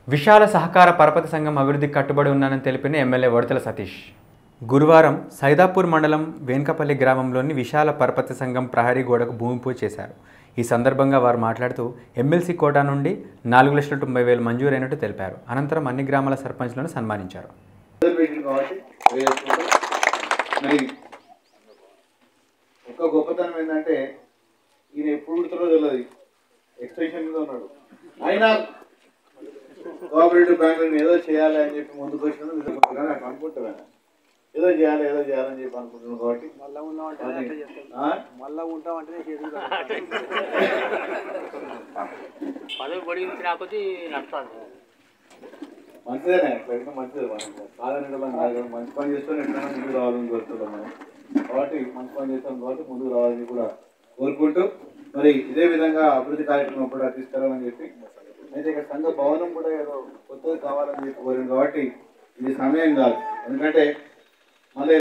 విశాల సహకార పరపతి సంఘం అభివృద్ధికి కట్టుబడి ఉన్నానని తెలిపిన ఎమ్మెల్యే వడతల సతీష్ గురువారం సైదాపూర్ మండలం వేంకపల్లి గ్రామంలోని విశాల పరపతి సంఘం ప్రహరీ గోడకు భూమి పూజ చేశారు ఈ సందర్భంగా వారు మాట్లాడుతూ ఎమ్మెల్సీ కోటా నుండి నాలుగు లక్షల తొంభై వేలు మంజూరైనట్టు తెలిపారు అనంతరం అన్ని గ్రామాల సర్పంచ్లను సన్మానించారు పెట్టింది కాబట్టి వేసుకుంటాం మరి ఒక్క గొప్పతనం ఏంటంటే ఈయన ఎప్పుడు పుడతారో తెలియదు ఎక్స్టెన్షన్ మీద ఉన్నాడు అయినా కోఆపరేటివ్ బ్యాంకులను ఏదో చేయాలి అని చెప్పి ముందుకు వచ్చిన నిజంగా నాకు అనుకుంటున్నాను ఏదో చేయాలి ఏదో చేయాలని చెప్పి అనుకుంటున్నాను కాబట్టి ఆ? మళ్ళా ఉంటామంటే చేతులు పదవి పొడిగించి రాకపోతే నడుస్తుంది మంచిదేనే ఎట్లయినా మంచిదే మనం కాదని మనం కాదు. మంచి పని చేస్తాం ఎట్లయినా ముందుకు రావాలని కోరుతున్నాం మనం కాబట్టి మంచి పని చేస్తాం కాబట్టి ముందుకు రావాలని కూడా కోరుకుంటూ మరి ఇదే విధంగా అభివృద్ధి కార్యక్రమం కూడా తీసుకురావాలని చెప్పి అయితే ఇక్కడ సంఘ భవనం కూడా ఏదో కొత్తది కావాలని చెప్పి కోరింది కాబట్టి ఇది సమయం కాదు ఎందుకంటే